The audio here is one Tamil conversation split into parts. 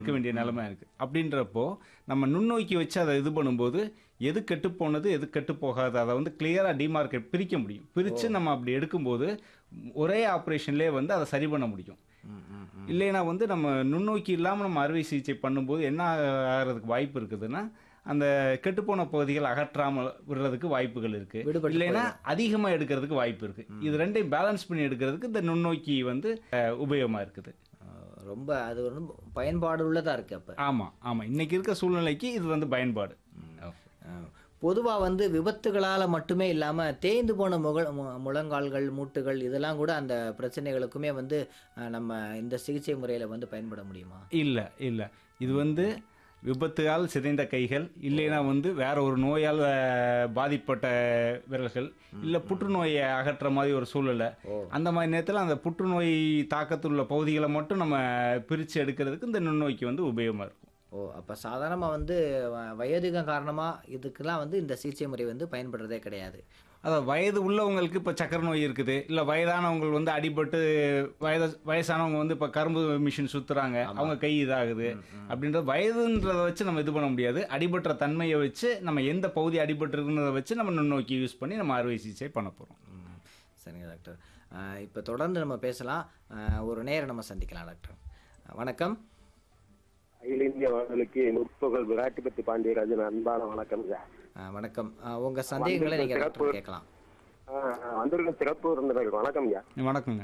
இருக்க வேண்டிய நிலைமை இருக்கு அப்படின்றப்போ நம்ம நுண்ணோக்கி வச்சு அதை இது பண்ணும்போது எது கெட்டு போனது எது கெட்டு போகாது அதை வந்து கிளியராக டிமார்க்கெட் பிரிக்க முடியும் பிரித்து நம்ம அப்படி எடுக்கும்போது ஒரே ஆப்ரேஷன்லேயே வந்து அதை சரி பண்ண முடியும் ம், ம், ம். இல்லைன்னா வந்து நம்ம நுண்ணோக்கி இல்லாமல் நம்ம அறுவை சிகிச்சை பண்ணும்போது என்ன ஆகிறதுக்கு வாய்ப்பு இருக்குதுன்னா அந்த கெட்டுப்போன பகுதிகள் அகற்றாமல் விடுறதுக்கு வாய்ப்புகள் இருக்கு விடுபட்டு இல்லைன்னா அதிகமாக எடுக்கிறதுக்கு வாய்ப்பு இருக்கு இது ரெண்டையும் பேலன்ஸ் பண்ணி எடுக்கிறதுக்கு இந்த நுண்ணோக்கி வந்து அஹ், உபயோகமா இருக்குது அஹ், ரொம்ப அது வந்து பயன்பாடு உள்ளதா இருக்கு அப்ப ஆமாம் ஆமாம் இன்னைக்கு இருக்க சூழ்நிலைக்கு இது வந்து பயன்பாடு பொதுவாக வந்து விபத்துகளால் மட்டுமே இல்லாமல் தேய்ந்து போன முக மு- முழங்கால்கள் மூட்டுகள் இதெல்லாம் கூட அந்த பிரச்சனைகளுக்குமே வந்து அஹ், நம்ம இந்த சிகிச்சை முறையில் வந்து பயன்பட முடியுமா இல்லை இல்லை இது வந்து விபத்தால் சிதைந்த கைகள் இல்லைன்னா வந்து வேற ஒரு நோயால் அஹ், பாதிப்பட்ட விரல்கள் இல்லை புற்றுநோயை அகற்ற மாதிரி ஒரு சூழ்நிலை ஓ. அந்த மாதிரி நேரத்தில் அந்த புற்றுநோய் தாக்கத்தில் உள்ள பகுதிகளை மட்டும் நம்ம பிரித்து எடுக்கிறதுக்கு இந்த நுண்ணோக்கி வந்து உபயோகமாக இருக்கும் ஓ அப்போ சாதாரணமாக வந்து வ- வயதிகம் காரணமாக இதுக்கெல்லாம் வந்து இந்த சிகிச்சை முறை வந்து பயன்படுறதே கிடையாது அதான் வயது உள்ளவங்களுக்கு இப்போ சக்கரை நோய் இருக்குது இல்லை வயதானவங்க வந்து அடிபட்டு வயத வயசானவங்க வந்து இப்போ கரும்பு மிஷின் சுற்றுறாங்க அவங்க கை இதாகுது அப்படின்ற வயதுன்றதை வச்சு நம்ம இது பண்ண முடியாது அடிபட்ட தன்மையை வச்சு நம்ம எந்த பகுதி அடிபட்டிருக்குன்றதை வச்சு நம்ம நுண்ணோக்கி யூஸ் பண்ணி நம்ம அறுவை சிகிச்சை பண்ண போகிறோம் ம், சரிங்க டாக்டர் இப்போ தொடர்ந்து நம்ம பேசலாம் அஹ், ஒரு நேரம் நம்ம சந்திக்கலாம் டாக்டர் அஹ், வணக்கம் அகில இந்திய வானொலிக்கு முற்பகல் விராட்டிபத்தி பாண்டியராஜன் அன்பான வணக்கம் ஐயா அஹ், வணக்கம் உங்கள் சந்தேகங்களை நீங்கள் டாக்டர் சிறப்பு. கேட்கலாம் ஆ, வந்திருக்க சிறப்பு விருந்தினர் வணக்கம் ஐயா வணக்கங்க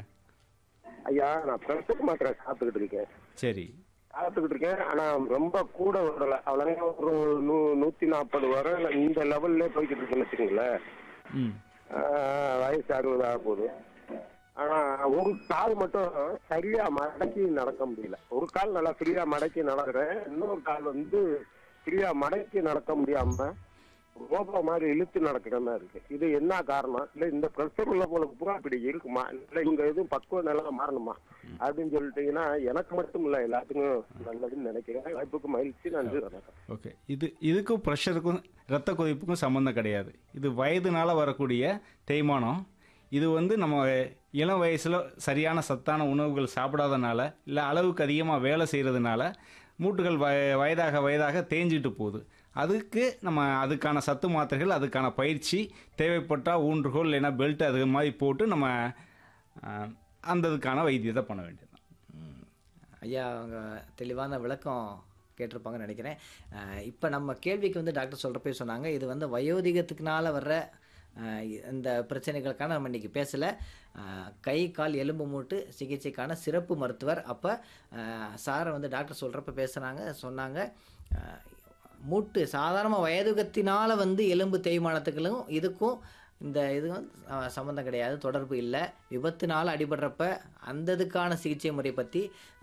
ஐயா நான் பிரசவ மாத்திரை சாப்பிட்டுக்கிட்டு இருக்கேன் சரி சாப்பிட்டுக்கிட்டு இருக்கேன் ஆனா ரொம்ப கூட வரல அவ்வளோ ஒரு நூ நூத்தி நாற்பது வரை இந்த லெவல்ல போய்கிட்டு இருக்குன்னு வச்சுக்கோங்களேன் ம் ஆ, வயசு அறுபது ஆக போகுது ஆனா ஒரு கால் மட்டும் சரியா மடக்கி நடக்க முடியல ஒரு கால் நல்லா ஃப்ரீயா மடக்கி நடக்கிறேன் இன்னொரு கால் வந்து ஃப்ரீயா மடக்கி நடக்க முடியாம ரோபோ மாதிரி இழுத்து நடக்கிற மாதிரி இருக்கு இது என்ன காரணம் இல்ல இந்த பிரஷர் உள்ள போல பூரா இப்படி இருக்குமா இல்ல இங்க எதுவும் பக்குவ நிலை மாறணுமா அப்படின்னு சொல்லிட்டீங்கன்னா எனக்கு மட்டும் இல்ல எல்லாத்துக்கும் நல்லதுன்னு நினைக்கிறேன் வாய்ப்புக்கு மகிழ்ச்சி நன்றி வணக்கம் ஓகே இது இதுக்கும் ப்ரெஷருக்கும் இரத்த கொதிப்புக்கும் சம்மந்தம் கிடையாது இது வயதுனால வரக்கூடிய தேய்மானம் இது வந்து நம்ம இளம் வயசில் சரியான சத்தான உணவுகள் சாப்பிடாதனால இல்லை அளவுக்கு அதிகமாக வேலை செய்கிறதுனால மூட்டுகள் வய வயதாக வயதாக தேஞ்சிட்டு போகுது அதுக்கு நம்ம அதுக்கான சத்து மாத்திரைகள் அதுக்கான பயிற்சி தேவைப்பட்டால் ஊன்றுகோல் இல்லைன்னா பெல்ட் அது மாதிரி போட்டு நம்ம ஆஹ், அந்த இதுக்கான வைத்தியத்தை பண்ண வேண்டியது ம். ஐயா அவங்க தெளிவான விளக்கம் கேட்டிருப்பாங்கன்னு நினைக்கிறேன் இப்போ நம்ம கேள்விக்கு வந்து டாக்டர் சொல்கிறப்பே சொன்னாங்க இது வந்து வயோதிகத்துக்குனால வர்ற அஹ், இந்த பிரச்சனைகளுக்கான நம்ம இன்றைக்கி பேசலை கை கால் எலும்பு மூட்டு சிகிச்சைக்கான சிறப்பு மருத்துவர் அப்போ சாரை வந்து டாக்டர் சொல்கிறப்ப பேசுனாங்க சொன்னாங்க அஹ், மூட்டு சாதாரண வயதுகத்தினால வந்து எலும்பு தேய்மானத்துக்களும் இதுக்கும் இந்த இது வந்து அஹ், சம்மந்தம் கிடையாது தொடர்பு இல்லை விபத்துனால அடிபடுறப்ப அந்த இதுக்கான சிகிச்சை முறை பற்றி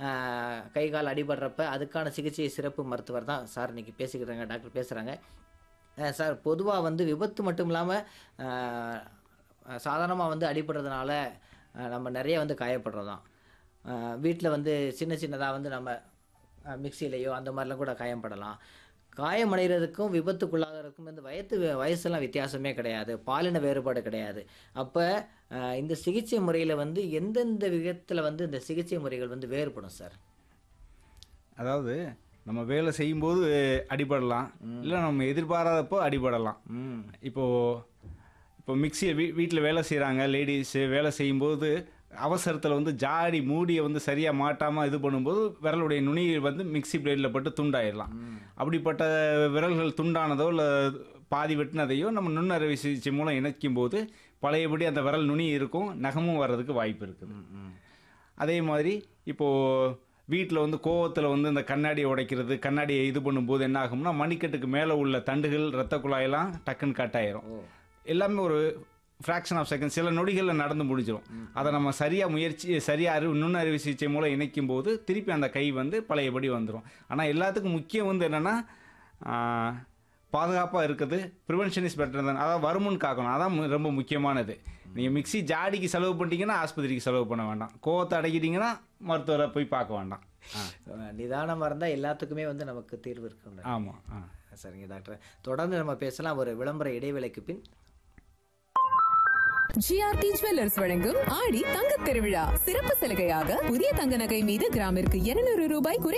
கை கால் அடிபடுறப்ப அதுக்கான சிகிச்சை சிறப்பு மருத்துவர் தான் சார் இன்னைக்கு பேசிக்கிறாங்க டாக்டர் பேசுகிறாங்க சார் பொதுவாக வந்து விபத்து மட்டும் இல்லாமல் சாதாரணமாக வந்து அடிபடுறதுனால அஹ், நம்ம நிறைய வந்து காயப்படுறோம் வீட்டில் வந்து சின்ன சின்னதாக வந்து நம்ம அஹ், மிக்சியிலையோ அந்த மாதிரிலாம் கூட காயம்படலாம் காயமடைகிறதுக்கும் விபத்துக்குள்ளாகிறதுக்கும் இந்த வயது வயசெல்லாம் வித்தியாசமே கிடையாது பாலின வேறுபாடு கிடையாது அப்போ இந்த சிகிச்சை முறையில் வந்து எந்தெந்த விதத்தில் வந்து இந்த சிகிச்சை முறைகள் வந்து வேறுபடும் சார் அதாவது நம்ம வேலை செய்யும்போது அடிபடலாம் இல்லை நம்ம எதிர்பாராதப்போ அடிபடலாம் ம் இப்போ இப்போ மிக்சியை வீ வீட்டில் வேலை செய்கிறாங்க லேடிஸு வேலை செய்யும்போது அவசரத்தில் வந்து ஜாடி மூடியை வந்து சரியாக மாட்டாமல் இது பண்ணும்போது விரலுடைய நுனி வந்து மிக்ஸி பிளேடில் பட்டு துண்டாயிடலாம் அப்படிப்பட்ட விரல்கள் துண்டானதோ இல்லை பாதி வெட்டினதையோ நம்ம நுண்ணறுவை சிகிச்சை மூலம் இணைக்கும் போது பழையபடி அந்த விரல் நுனி இருக்கும் நகமும் வர்றதுக்கு வாய்ப்பு இருக்குது அதே மாதிரி இப்போது வீட்டில் வந்து கோவத்தில் வந்து இந்த கண்ணாடியை உடைக்கிறது கண்ணாடியை இது பண்ணும்போது என்ன ஆகும்னா மணிக்கட்டுக்கு மேலே உள்ள தண்டுகள் ரத்த குழாயெல்லாம் டக்குன்னு கட் ஆயிரும் எல்லாமே ஒரு ஃப்ராக்ஷன் ஆஃப் செகண்ட் சில நொடிகளில் நடந்து முடிஞ்சிடும் அதை நம்ம சரியாக முயற்சி சரியாக அறிவு நுண்ணறிவு சிகிச்சை மூலம் இணைக்கும் போது திருப்பி அந்த கை வந்து பழையபடி வந்துடும் ஆனால் எல்லாத்துக்கும் முக்கியம் வந்து என்னென்னா பாதுகாப்பாக இருக்குது ப்ரிவென்ஷன் இஸ் பெட்டர் தான் அதாவது வருமுன் காக்கணும் அதான் மு- ரொம்ப முக்கியமானது நீங்கள் மிக்ஸி ஜாடிக்கு செலவு பண்ணிட்டீங்கன்னா ஆஸ்பத்திரிக்கு செலவு பண்ண வேண்டாம் கோவத்தை அடக்கிட்டீங்கன்னா மருத்துவரை போய் பார்க்க வேண்டாம் ஆ நிதானமாக இருந்தால் எல்லாத்துக்குமே வந்து நமக்கு தீர்வு இருக்குங்க ஆமாம் ஆ சரிங்க டாக்டர் தொடர்ந்து நம்ம பேசலாம் ஒரு விளம்பர இடைவேளைக்கு பின் ஜிஆர்டி ஜுவல்லர்ஸ் வழங்கும் ஆடி தங்கத் திருவிழா சிறப்பு சலுகையாக புதிய தங்க நகை மீது கிராமிற்கு 200 ரூபாய் குறை